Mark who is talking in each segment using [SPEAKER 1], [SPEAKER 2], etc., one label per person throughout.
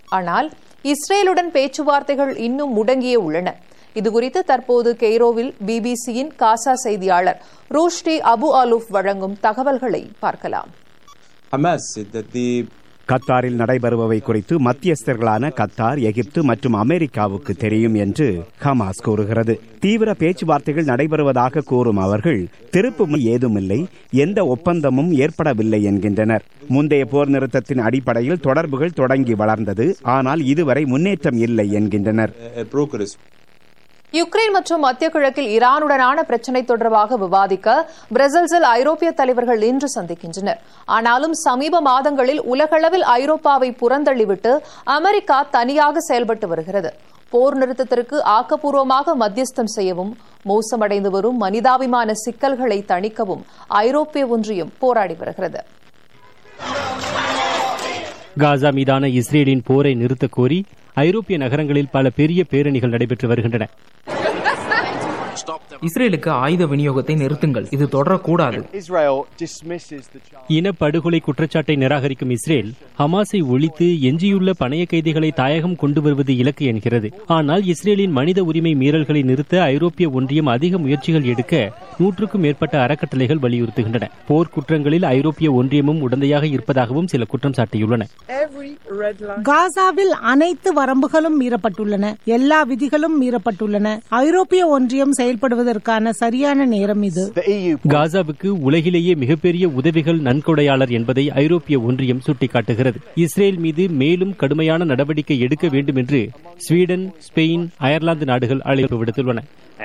[SPEAKER 1] ஆனால் இஸ்ரேலுடன் பேச்சுவார்த்தைகள் இன்னும் முடங்கியே உள்ளன இதுகுறித்து தற்போது கெய்ரோவில் பிபிசியின் காசா செய்தியாளர் ரூஷ்டி அபு அலூப் வழங்கும் தகவல்களை பார்க்கலாம்
[SPEAKER 2] Hamas said that the
[SPEAKER 3] கத்தாரில் நடைபெறுபவை குறித்து மத்தியஸ்தர்களான கத்தார் எகிப்து மற்றும் அமெரிக்காவுக்கு தெரியும் என்று ஹமாஸ் கூறுகிறது தீவிர பேச்சுவார்த்தைகள் நடைபெறுவதாக கூறும் அவர்கள் திருப்பு ஏதுமில்லை எந்த ஒப்பந்தமும் ஏற்படவில்லை என்கின்றனர் முந்தைய போர் நிறுத்தத்தின் அடிப்படையில் தொடர்புகள் தொடங்கி வளர்ந்தது ஆனால் இதுவரை முன்னேற்றம் இல்லை என்கின்றனர்
[SPEAKER 2] uh, brokers
[SPEAKER 1] யுக்ரைன் மற்றும் மத்திய கிழக்கில் ஈரானுடனான பிரச்சினை தொடர்பாக விவாதிக்க பிரசல்ஸில் ஐரோப்பிய தலைவர்கள் இன்று சந்திக்கின்றனர் ஆனாலும் சமீப மாதங்களில் உலகளவில் ஐரோப்பாவை புறந்தள்ளிவிட்டு அமெரிக்கா தனியாக செயல்பட்டு வருகிறது போர் நிறுத்தத்திற்கு ஆக்கப்பூர்வமாக மத்தியஸ்தம் செய்யவும் மோசமடைந்து வரும் மனிதாபிமான சிக்கல்களை தணிக்கவும் ஐரோப்பிய ஒன்றியம் போராடி வருகிறது
[SPEAKER 4] காசா மீதான இஸ்ரேலின் போரை நிறுத்தக் கோரி ஐரோப்பிய நகரங்களில் பல பெரிய பேரணிகள் நடைபெற்று வருகின்றன
[SPEAKER 5] இஸ்ரேலுக்கு ஆயுத விநியோகத்தை நிறுத்துங்கள் இது தொடரக்கூடாது
[SPEAKER 6] Israel dismisses the charge.
[SPEAKER 4] இனப்படுகொலை குற்றச்சாட்டை நிராகரிக்கும் இஸ்ரேல் ஹமாஸை ஒழித்து எஞ்சியுள்ள பணைய கைதிகளை தாயகம் கொண்டு வருவது இலக்கு என்கிறது ஆனால் இஸ்ரேலின் மனித உரிமை மீறல்களை நிறுத்த ஐரோப்பிய ஒன்றியம் அதிக முயற்சிகள் எடுக்க நூற்றுக்கும் மேற்பட்ட அறக்கட்டளைகள் வலியுறுத்துகின்றன போர் குற்றங்களில் ஐரோப்பிய ஒன்றியமும் உடந்தையாக இருப்பதாகவும் சில குற்றம் சாட்டியுள்ளன
[SPEAKER 7] காசாவில் அனைத்து வரம்புகளும் மீறப்பட்டுள்ளன எல்லா விதிகளும் மீறப்பட்டுள்ளன ஐரோப்பிய ஒன்றியம் செயல்படுவதற்கான சரியான நேரம் இது
[SPEAKER 6] The EU
[SPEAKER 4] காசாவுக்கு உலகிலேயே மிகப்பெரிய உதவிகள் நன்கொடையாளர் என்பதை ஐரோப்பிய ஒன்றியம் சுட்டிக்காட்டுகிறது இஸ்ரேல் மீது மேலும் கடுமையான நடவடிக்கை எடுக்க வேண்டும் என்று ஸ்வீடன் ஸ்பெயின் அயர்லாந்து நாடுகள் அழைப்பு விடுத்துள்ளன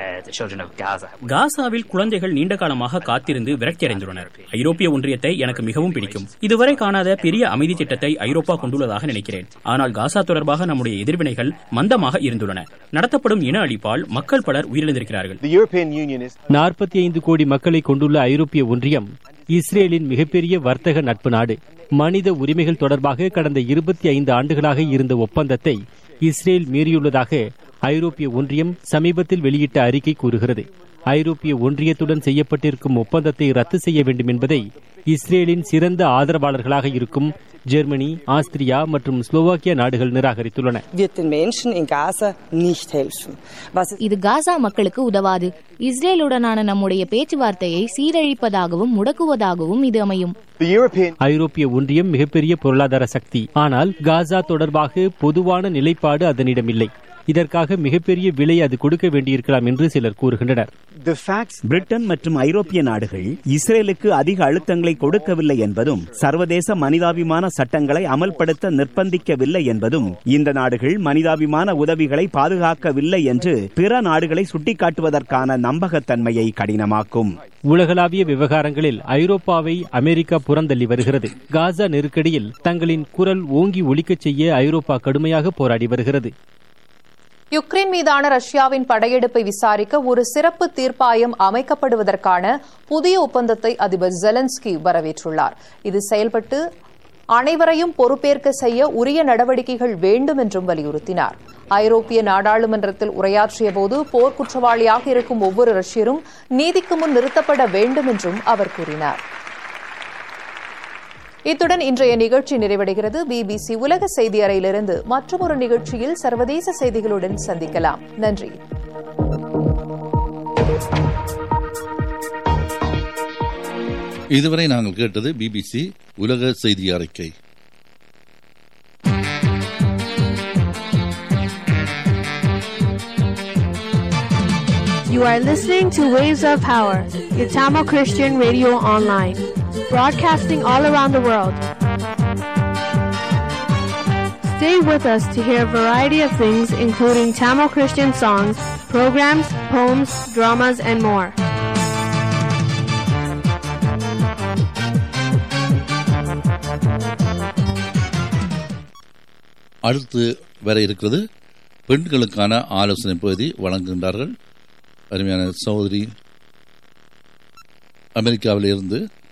[SPEAKER 8] காசாவில் குழந்தைகள் நீண்ட காலமாக காத்திருந்து விரக்தியடைந்துள்ளனர் ஐரோப்பிய ஒன்றியத்தை எனக்கு மிகவும் பிடிக்கும் இதுவரை காணாத பெரிய அமைதி திட்டத்தை ஐரோப்பா கொண்டுள்ளதாக நினைக்கிறேன் ஆனால் காசா தொடர்பாக நம்முடைய எதிர்வினைகள் மந்தமாக இருந்துள்ளன நடத்தப்படும் இன அழிப்பால் மக்கள் பலர் உயிரிழந்திருக்கிறார்கள்
[SPEAKER 6] The European Union is
[SPEAKER 4] நாற்பத்தி ஐந்து கோடி மக்களை கொண்டுள்ள ஐரோப்பிய ஒன்றியம் இஸ்ரேலின் மிகப்பெரிய வர்த்தக நட்பு நாடு மனித உரிமைகள் தொடர்பாக கடந்த இருபத்தி ஐந்து ஆண்டுகளாக இருந்த ஒப்பந்தத்தை இஸ்ரேல் மீறியுள்ளதாக ஐரோப்பிய ஒன்றியம் சமீபத்தில் வெளியிட்ட அறிக்கை கூறுகிறது ஐரோப்பிய ஒன்றியத்துடன் செய்யப்பட்டிருக்கும் ஒப்பந்தத்தை ரத்து செய்ய வேண்டும் என்பதை இஸ்ரேலின் சிறந்த ஆதரவாளர்களாக இருக்கும் ஜெர்மனி ஆஸ்திரியா மற்றும் ஸ்லோவாக்கியா நாடுகள் நிராகரித்துள்ளன
[SPEAKER 9] wird den Menschen in Gaza nicht helfen. Was es
[SPEAKER 10] இது காசா மக்களுக்கு உதவாது இஸ்ரேலுடனான நம்முடைய பேச்சுவார்த்தையை சீரழிப்பதாகவும் முடக்குவதாகவும் இது அமையும்
[SPEAKER 6] the European
[SPEAKER 4] ஐரோப்பிய ஒன்றியம் மிகப்பெரிய பொருளாதார சக்தி ஆனால் காசா தொடர்பாக பொதுவான நிலைப்பாடு அதனிடம் இல்லை இதற்காக மிகப்பெரிய விலை அது கொடுக்க வேண்டியிருக்கலாம் என்று சிலர் கூறுகின்றனர்
[SPEAKER 6] the facts
[SPEAKER 3] பிரிட்டன் மற்றும் ஐரோப்பிய நாடுகள் இஸ்ரேலுக்கு அதிக அழுத்தங்களை கொடுக்கவில்லை என்பதும் சர்வதேச மனிதாபிமான சட்டங்களை அமல்படுத்த நிர்பந்திக்கவில்லை என்பதும் இந்த நாடுகள் மனிதாபிமான உதவிகளை பாதுகாக்கவில்லை என்று பிற நாடுகளை சுட்டிக்காட்டுவதற்கான நம்பகத்தன்மையை கடினமாக்கும்
[SPEAKER 4] உலகளாவிய விவகாரங்களில் ஐரோப்பாவை அமெரிக்கா புறந்தள்ளி வருகிறது காசா நெருக்கடியில் தங்களின் குரல் ஓங்கி ஒலிக்கச் செய்ய ஐரோப்பா கடுமையாக போராடி வருகிறது
[SPEAKER 1] யுக்ரைன் மீதான ரஷ்யாவின் படையெடுப்பை விசாரிக்க ஒரு சிறப்பு தீர்ப்பாயம் அமைக்கப்படுவதற்கான புதிய ஒப்பந்தத்தை அதிபர் ஜெலன்ஸ்கி வரவேற்றுள்ளார் இது செயல்பட்டு அனைவரையும் பொறுப்பேற்க செய்ய உரிய நடவடிக்கைகள் வேண்டும் என்றும் வலியுறுத்தினார் ஐரோப்பிய நாடாளுமன்றத்தில் உரையாற்றிய போது போர் குற்றவாளியாக இருக்கும் ஒவ்வொரு ரஷ்யரும் நீதிக்கு முன் நிறுத்தப்பட வேண்டும் என்றும் அவர் கூறினார் இத்துடன் இன்றைய நிகழ்ச்சி நிறைவடைகிறது பிபிசி உலக செய்தி அறையிலிருந்து மற்றொரு நிகழ்ச்சியில் சர்வதேச செய்திகளுடன் சந்திக்கலாம் நன்றி
[SPEAKER 11] இதுவரை நாங்கள் கேட்டது பிபிசி உலக செய்தி அறிக்கை
[SPEAKER 12] You are listening to Waves of Power, your Tamil Christian radio online, broadcasting all around the world. Stay with us to hear a variety of things, including Tamil Christian songs, programs, poems, dramas, and more.
[SPEAKER 11] அடுத்து வர இருக்கிறது பெண்களுக்கான ஆலோசனை பகுதி வழங்குகின்றார்கள் அருமையான சகோதரி அமெரிக்காவில் இருந்து